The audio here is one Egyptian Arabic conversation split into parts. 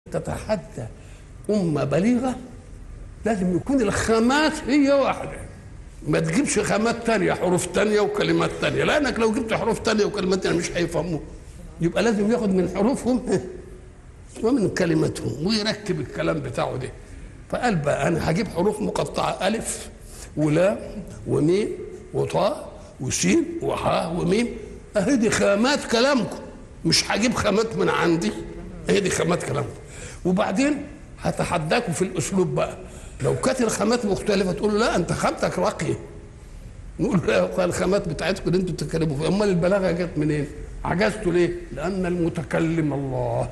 تتحدى أمة بليغة لازم يكون الخامات هي واحدة ما تجيبش خامات تانية حروف تانية وكلمات تانية لأنك لو جبت حروف تانية وكلمات تانية مش هيفهموا يبقى لازم ياخد من حروفهم ومن كلماتهم ويركب الكلام بتاعه ده فقال بقى أنا هجيب حروف مقطعة ألف ولا وميم وطاء وسين وحاء وميم أهي دي خامات كلامكم مش هجيب خامات من عندي هي دي خامات كلامكم وبعدين هتحداكم في الاسلوب بقى لو كانت الخامات مختلفه تقول له لا انت خامتك راقيه نقول له الخامات بتاعتكم اللي انتوا بتتكلموا فيها امال البلاغه جت منين؟ عجزتوا ليه؟ لان المتكلم الله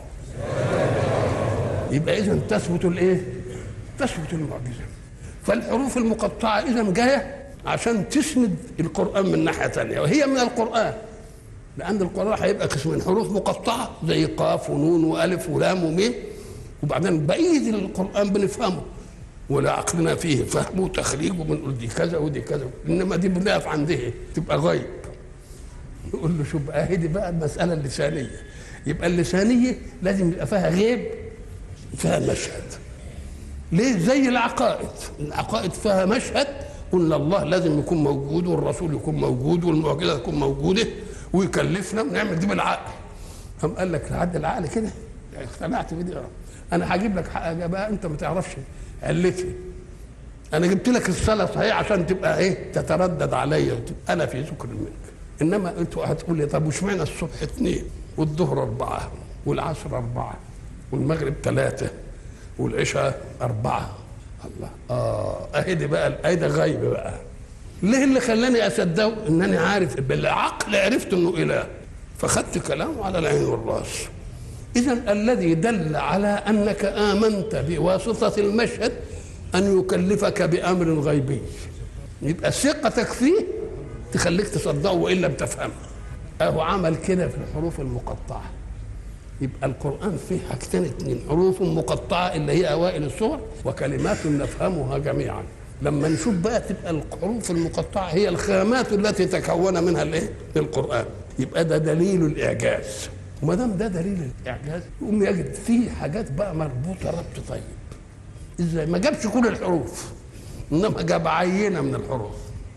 يبقى اذا تثبت الايه؟ تثبت المعجزه فالحروف المقطعه اذا جايه عشان تسند القران من ناحيه ثانيه وهي من القران لان القران هيبقى قسمين حروف مقطعه زي قاف ونون والف ولام وميم وبعدين بقيه القران بنفهمه ولا عقلنا فيه فهم وتخريج وبنقول دي كذا ودي كذا انما دي بنقف عند ايه؟ تبقى غيب نقول له شوف اهي دي بقى المساله اللسانيه يبقى اللسانيه لازم يبقى فيها غيب فيها مشهد ليه زي العقائد العقائد فيها مشهد قلنا الله لازم يكون موجود والرسول يكون موجود والمعجزه تكون موجوده ويكلفنا ونعمل دي بالعقل قام قال لك لحد العقل كده اقتنعت بدي انا هجيب لك حاجه بقى انت ما تعرفش علتي انا جبت لك الصلاه صحيح عشان تبقى ايه تتردد عليا وتبقى انا في ذكر منك انما انتوا هتقول لي طب واشمعنى الصبح اثنين والظهر اربعه والعصر اربعه والمغرب ثلاثه والعشاء اربعه الله اه اهي دي بقى اهي ده غيب بقى ليه اللي خلاني اصدقه انني عارف بالعقل عرفت انه اله فخدت كلامه على العين والراس اذا الذي دل على انك امنت بواسطه المشهد ان يكلفك بامر غيبي يبقى ثقتك فيه تخليك تصدقه والا بتفهمه اهو عمل كده في الحروف المقطعه يبقى القرآن فيه حاجتين اتنين حروف مقطعة اللي هي أوائل السور وكلمات نفهمها جميعا لما نشوف بقى تبقى الحروف المقطعة هي الخامات التي تكون منها الايه؟ القرآن يبقى ده دليل الإعجاز وما دام ده دليل الإعجاز يقوم يجد فيه حاجات بقى مربوطة ربط طيب ازاي ما جابش كل الحروف انما جاب عينة من الحروف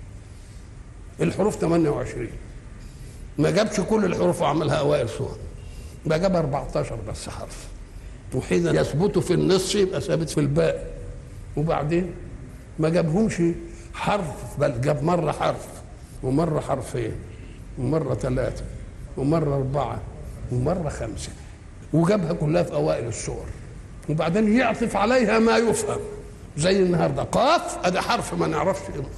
الحروف 28 ما جابش كل الحروف وعملها أوائل سور ده جاب 14 بس حرف وحين يثبت في النصف يبقى ثابت في الباقي وبعدين ما جابهمش حرف بل جاب مرة حرف ومرة حرفين ومرة ثلاثة ومرة أربعة ومرة خمسة وجابها كلها في أوائل السور وبعدين يعطف عليها ما يفهم زي النهارده قاف ادي حرف ما نعرفش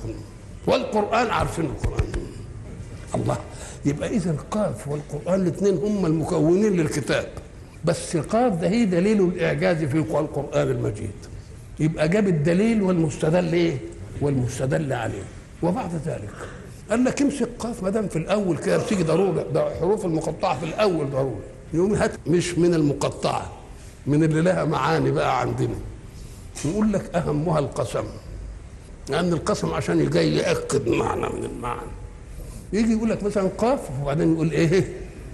والقرآن عارفين القرآن الله يبقى اذا قاف والقران الاثنين هم المكونين للكتاب بس قاف ده هي دليل الاعجاز في القران المجيد يبقى جاب الدليل والمستدل ايه والمستدل عليه وبعد ذلك قال لك امسك قاف ما دام في الاول كده بتيجي ضروري ده حروف المقطعه في الاول ضروري يوم هات مش من المقطعه من اللي لها معاني بقى عندنا نقول لك اهمها القسم لان القسم عشان يجي ياكد معنى من المعاني يجي يقول لك مثلا قاف وبعدين يقول ايه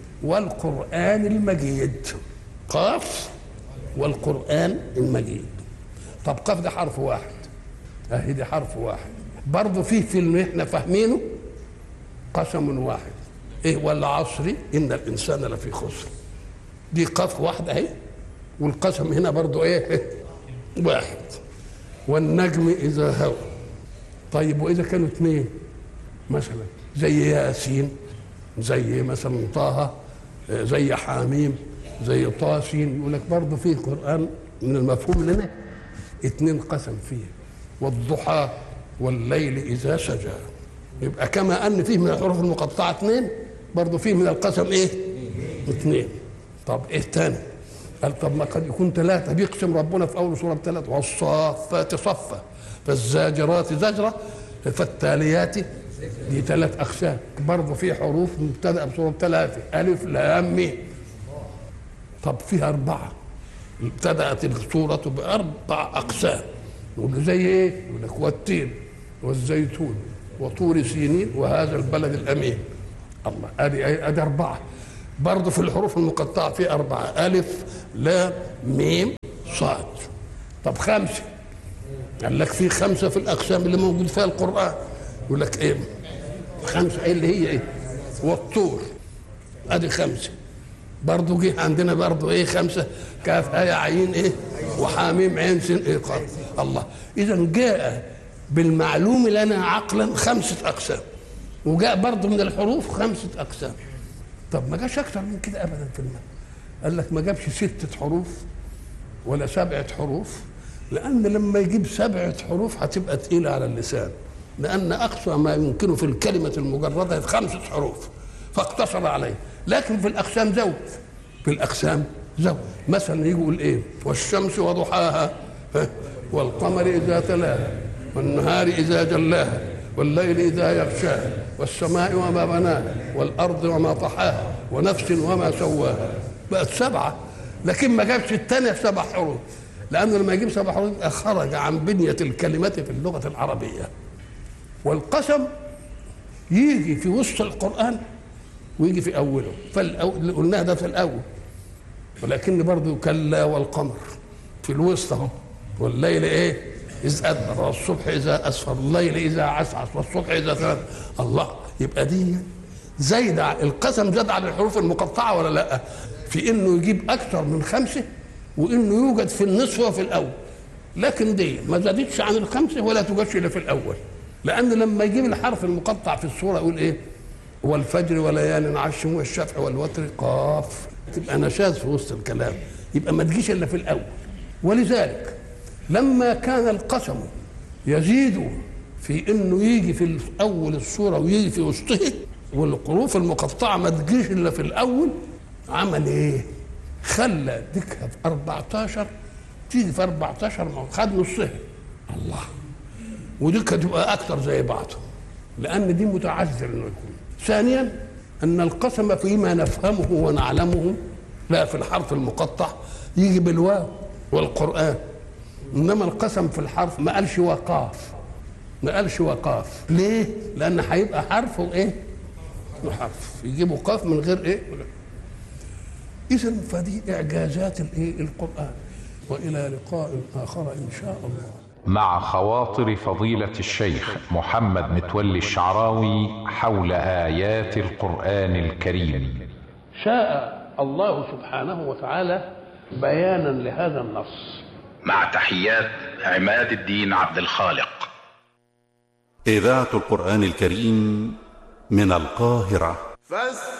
والقرآن المجيد قاف والقرآن المجيد طب قاف ده حرف واحد اهي دي حرف واحد برضه فيه في اللي احنا فاهمينه قسم واحد ايه والعصر ان الانسان لفي خسر دي قاف واحده اهي والقسم هنا برضه ايه واحد والنجم اذا هوى طيب واذا كانوا اثنين مثلا زي ياسين زي مثلا طه زي حاميم زي طاسين يقول لك برضه فيه قرآن من المفهوم لنا اتنين قسم فيه والضحى والليل إذا سجى يبقى كما أن فيه من الحروف المقطعة اثنين برضه فيه من القسم إيه؟ اثنين طب إيه تاني؟ قال طب ما قد يكون ثلاثة بيقسم ربنا في أول سورة بثلاثة والصافات صفا فالزاجرات زجرة فالتاليات دي ثلاث اقسام برضه في حروف مبتدا بصوره ثلاثه الف لام ميم طب فيها اربعه ابتدات السوره باربع اقسام يقول زي ايه؟ يقول لك والتين والزيتون وطور سينين وهذا البلد الامين الله ادي ادي اربعه برضه في الحروف المقطعة في أربعة ألف لام ميم صاد طب خمسة قال لك في خمسة في الأقسام اللي موجود فيها القرآن يقول لك إيه خمسة إيه اللي هي إيه والطور أدي خمسة برضه جه عندنا برضه إيه خمسة كاف آية عين إيه وحاميم عين سين إيه قاف الله إذا جاء بالمعلوم لنا عقلا خمسة أقسام وجاء برضه من الحروف خمسة أقسام طب ما جاش أكتر من كده أبدا في المال قال لك ما جابش ستة حروف ولا سبعة حروف لأن لما يجيب سبعة حروف هتبقى تقيلة على اللسان لأن أقصى ما يمكنه في الكلمة المجردة خمسة حروف فاقتصر عليه لكن في الأقسام زود في الأقسام زود مثلا يقول إيه والشمس وضحاها ها؟ والقمر إذا تلاها والنهار إذا جلاها والليل إذا يغشاها والسماء وما بناها والأرض وما طحاها ونفس وما سواها بقت سبعة لكن ما جابش الثانية سبع حروف لأنه لما يجيب سبع حروف خرج عن بنية الكلمة في اللغة العربية والقسم يجي في وسط القرآن ويجي في أوله فالأول قلناها ده في الأول ولكن برضه كلا والقمر في الوسط اهو والليل ايه إذ أدبر والصبح إذا أسفر الليل إذا عسعس والصبح إذا ثبت الله يبقى دي زايد القسم زاد على الحروف المقطعة ولا لا في إنه يجيب أكثر من خمسة وإنه يوجد في النصف وفي الأول لكن دي ما زادتش عن الخمسة ولا توجدش إلا في الأول لأن لما يجيب الحرف المقطع في الصورة يقول إيه والفجر وليال عشر والشفع والوتر قاف تبقى نشاز في وسط الكلام يبقى ما تجيش إلا في الأول ولذلك لما كان القسم يزيد في انه يجي في اول الصوره ويجي في وسطه والحروف المقطعه ما تجيش الا في الاول عمل ايه؟ خلى ديكها في 14 تيجي في 14 ما هو خد نصها الله وديكها تبقى اكثر زي بعض لان دي متعذر انه يكون ثانيا ان القسم فيما نفهمه ونعلمه لا في الحرف المقطع يجي بالواو والقران انما القسم في الحرف ما قالش وقاف ما قالش وقاف ليه لان هيبقى حرف وايه وحرف يجيبوا قاف من غير ايه اذا فدي اعجازات الايه القران والى لقاء اخر ان شاء الله مع خواطر فضيلة الشيخ محمد متولي الشعراوي حول آيات القرآن الكريم شاء الله سبحانه وتعالى بيانا لهذا النص مع تحيات عماد الدين عبد الخالق إذاعة القرآن الكريم من القاهرة فاستمعوا